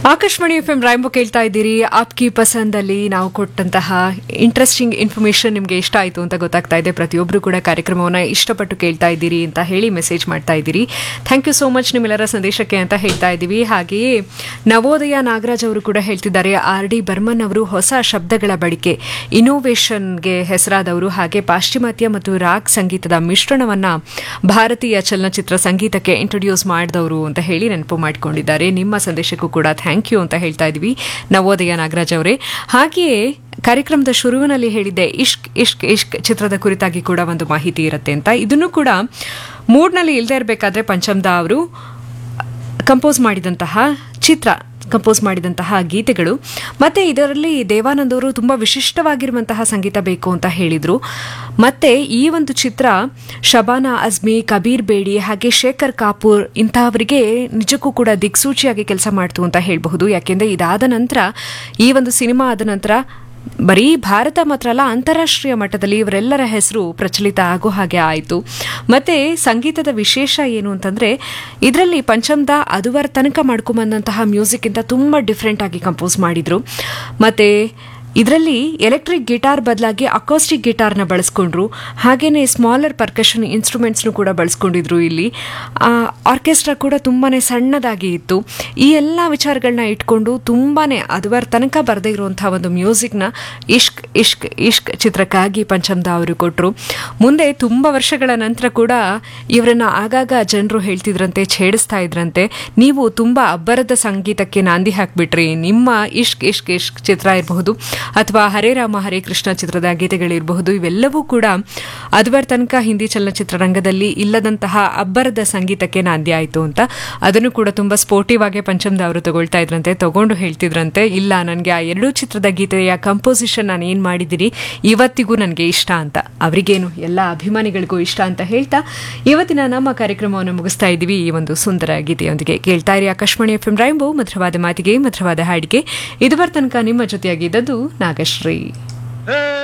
Akashvani F M ರಾಯಂಬೋ ಕೇಳ್ತಾ ಇದ್ದೀರಿ ಆಪ್ಕಿ ಪಸಂದಲ್ಲಿ ನಾವು ಕೊಟ್ಟಂತಹ ಇಂಟ್ರೆಸ್ಟಿಂಗ್ ಇನ್ಫಾರ್ಮೇಶನ್ ನಿಮಗೆ ಇಷ್ಟ ಆಯಿತು ಅಂತ ಗೊತ್ತಾಗ್ತಾ ಇದೆ ಪ್ರತಿಯೊಬ್ಬರು ಕೂಡ ಕಾರ್ಯಕ್ರಮವನ್ನು ಇಷ್ಟಪಟ್ಟು ಕೇಳ್ತಾ ಇದ್ದೀರಿ ಅಂತ ಹೇಳಿ ಮೆಸೇಜ್ ಮಾಡ್ತಾ ಇದ್ದೀರಿ ಥ್ಯಾಂಕ್ ಯು ಸೋ ಮಚ್ ನಿಮ್ಮೆಲ್ಲರ ಸಂದೇಶಕ್ಕೆ ಅಂತ ಹೇಳ್ತಾ ಇದ್ದೀವಿ ಹಾಗೆಯೇ ನವೋದಯ ನಾಗರಾಜ್ ಅವರು ಕೂಡ ಹೇಳ್ತಿದ್ದಾರೆ ಆರ್ ಡಿ ಬರ್ಮನ್ ಅವರು ಹೊಸ ಶಬ್ದಗಳ ಬಳಕೆ ಇನೋವೇಷನ್ಗೆ ಹೆಸರಾದವರು ಹಾಗೆ ಪಾಶ್ಚಿಮಾತ್ಯ ಮತ್ತು ರಾಗ್ ಸಂಗೀತದ ಮಿಶ್ರಣವನ್ನ ಭಾರತೀಯ ಚಲನಚಿತ್ರ ಸಂಗೀತಕ್ಕೆ ಇಂಟ್ರೊಡ್ಯೂಸ್ ಮಾಡಿದವರು ಅಂತ ಹೇಳಿ ನೆನಪು ಮಾಡಿಕೊಂಡಿದ್ದಾರೆ ನಿಮ್ಮ ಸಂದೇಶಕ್ಕೂ ಕೂಡ ಥ್ಯಾಂಕ್ ಯು ಅಂತ ಹೇಳ್ತಾ ಇದ್ವಿ ನವೋದಯ ನಾಗರಾಜ್ ಅವರೇ ಹಾಗೆಯೇ ಕಾರ್ಯಕ್ರಮದ ಶುರುವಿನಲ್ಲಿ ಹೇಳಿದ್ದೆ ಇಷ್ಕ್ ಇಷ್ಕ್ ಇಷ್ಕ್ ಚಿತ್ರದ ಕುರಿತಾಗಿ ಕೂಡ ಒಂದು ಮಾಹಿತಿ ಇರುತ್ತೆ ಅಂತ ಇದನ್ನು ಕೂಡ ಮೂಡ್ನಲ್ಲಿ ಇಲ್ಲದೆ ಇರಬೇಕಾದ್ರೆ ಪಂಚಮ್ದಾ ಅವರು ಕಂಪೋಸ್ ಮಾಡಿದಂತಹ ಚಿತ್ರ ಕಂಪೋಸ್ ಮಾಡಿದಂತಹ ಗೀತೆಗಳು ಮತ್ತೆ ಇದರಲ್ಲಿ ದೇವಾನಂದ್ ಅವರು ತುಂಬ ವಿಶಿಷ್ಟವಾಗಿರುವಂತಹ ಸಂಗೀತ ಬೇಕು ಅಂತ ಹೇಳಿದರು ಮತ್ತೆ ಈ ಒಂದು ಚಿತ್ರ ಶಬಾನಾ ಅಜ್ಮಿ ಕಬೀರ್ ಬೇಡಿ ಹಾಗೆ ಶೇಖರ್ ಕಾಪೂರ್ ಇಂತಹವರಿಗೆ ನಿಜಕ್ಕೂ ಕೂಡ ದಿಕ್ಸೂಚಿಯಾಗಿ ಕೆಲಸ ಮಾಡ್ತು ಅಂತ ಹೇಳಬಹುದು ಯಾಕೆಂದರೆ ಇದಾದ ನಂತರ ಈ ಒಂದು ಸಿನಿಮಾ ಆದ ನಂತರ ಬರೀ ಭಾರತ ಮಾತ್ರ ಅಲ್ಲ ಅಂತಾರಾಷ್ಟ್ರೀಯ ಮಟ್ಟದಲ್ಲಿ ಇವರೆಲ್ಲರ ಹೆಸರು ಪ್ರಚಲಿತ ಆಗೋ ಹಾಗೆ ಆಯಿತು ಮತ್ತೆ ಸಂಗೀತದ ವಿಶೇಷ ಏನು ಅಂತಂದ್ರೆ ಇದರಲ್ಲಿ ಪಂಚಮ್ದ ಅದುವರ ತನಕ ಮಾಡ್ಕೊಂಬಂದಂತಹ ಮ್ಯೂಸಿಕ್ಕಿಂತ ತುಂಬ ಡಿಫ್ರೆಂಟ್ ಆಗಿ ಕಂಪೋಸ್ ಮಾಡಿದ್ರು ಮತ್ತೆ ಇದರಲ್ಲಿ ಎಲೆಕ್ಟ್ರಿಕ್ ಗಿಟಾರ್ ಬದಲಾಗಿ ಅಕೋಸ್ಟಿಕ್ ಗಿಟಾರ್ನ ಬಳಸ್ಕೊಂಡ್ರು ಹಾಗೆಯೇ ಸ್ಮಾಲರ್ ಪರ್ಕಷನ್ ಇನ್ಸ್ಟ್ರೂಮೆಂಟ್ಸ್ನು ಕೂಡ ಬಳಸ್ಕೊಂಡಿದ್ರು ಇಲ್ಲಿ ಆರ್ಕೆಸ್ಟ್ರಾ ಕೂಡ ತುಂಬಾ ಸಣ್ಣದಾಗಿ ಇತ್ತು ಈ ಎಲ್ಲ ವಿಚಾರಗಳನ್ನ ಇಟ್ಕೊಂಡು ತುಂಬಾ ಅದುವರ ತನಕ ಬರದೇ ಇರುವಂಥ ಒಂದು ಮ್ಯೂಸಿಕ್ನ ಇಷ್ಕ್ ಇಷ್ಕ್ ಇಷ್ಕ್ ಚಿತ್ರಕ್ಕಾಗಿ ಪಂಚಮ್ದಾ ಅವರು ಕೊಟ್ಟರು ಮುಂದೆ ತುಂಬ ವರ್ಷಗಳ ನಂತರ ಕೂಡ ಇವರನ್ನ ಆಗಾಗ ಜನರು ಹೇಳ್ತಿದ್ರಂತೆ ಛೇಡಿಸ್ತಾ ಇದ್ರಂತೆ ನೀವು ತುಂಬ ಅಬ್ಬರದ ಸಂಗೀತಕ್ಕೆ ನಾಂದಿ ಹಾಕ್ಬಿಟ್ರಿ ನಿಮ್ಮ ಇಷ್ಕ್ ಇಷ್ಕ್ ಇಷ್ಕ್ ಚಿತ್ರ ಇರಬಹುದು ಅಥವಾ ಹರೇ ರಾಮ ಹರೇ ಕೃಷ್ಣ ಚಿತ್ರದ ಗೀತೆಗಳಿರಬಹುದು ಇವೆಲ್ಲವೂ ಕೂಡ ಅದುವರ ತನಕ ಹಿಂದಿ ಚಲನಚಿತ್ರರಂಗದಲ್ಲಿ ಇಲ್ಲದಂತಹ ಅಬ್ಬರದ ಸಂಗೀತಕ್ಕೆ ನಾಂದಿ ಆಯಿತು ಅಂತ ಅದನ್ನು ಕೂಡ ತುಂಬ ಸ್ಪೋರ್ಟಿವ್ ಆಗಿ ಪಂಚಮ್ದ ಅವರು ತಗೊಳ್ತಾ ಇದ್ರಂತೆ ತಗೊಂಡು ಹೇಳ್ತಿದ್ರಂತೆ ಇಲ್ಲ ನನಗೆ ಆ ಎರಡೂ ಚಿತ್ರದ ಗೀತೆಯ ಕಂಪೋಸಿಷನ್ ನಾನು ಏನು ಮಾಡಿದ್ದೀರಿ ಇವತ್ತಿಗೂ ನನಗೆ ಇಷ್ಟ ಅಂತ ಅವರಿಗೇನು ಎಲ್ಲ ಅಭಿಮಾನಿಗಳಿಗೂ ಇಷ್ಟ ಅಂತ ಹೇಳ್ತಾ ಇವತ್ತಿನ ನಮ್ಮ ಕಾರ್ಯಕ್ರಮವನ್ನು ಮುಗಿಸ್ತಾ ಇದ್ದೀವಿ ಈ ಒಂದು ಸುಂದರ ಗೀತೆಯೊಂದಿಗೆ ಕೇಳ್ತಾ ಇರಿ ಆಕಾಶವಾಣಿ ಎಫ್ ಎಂ ರೈಂಬೋ ಮಧುರವಾದ ಮಾತಿಗೆ ಮಧುರವಾದ ಹಾಡಿಗೆ ಇದುವರ ತನಕ ನಿಮ್ಮ ಜೊತೆಯಾಗಿದ್ದದ್ದು ನಾಗಶ್ರೀ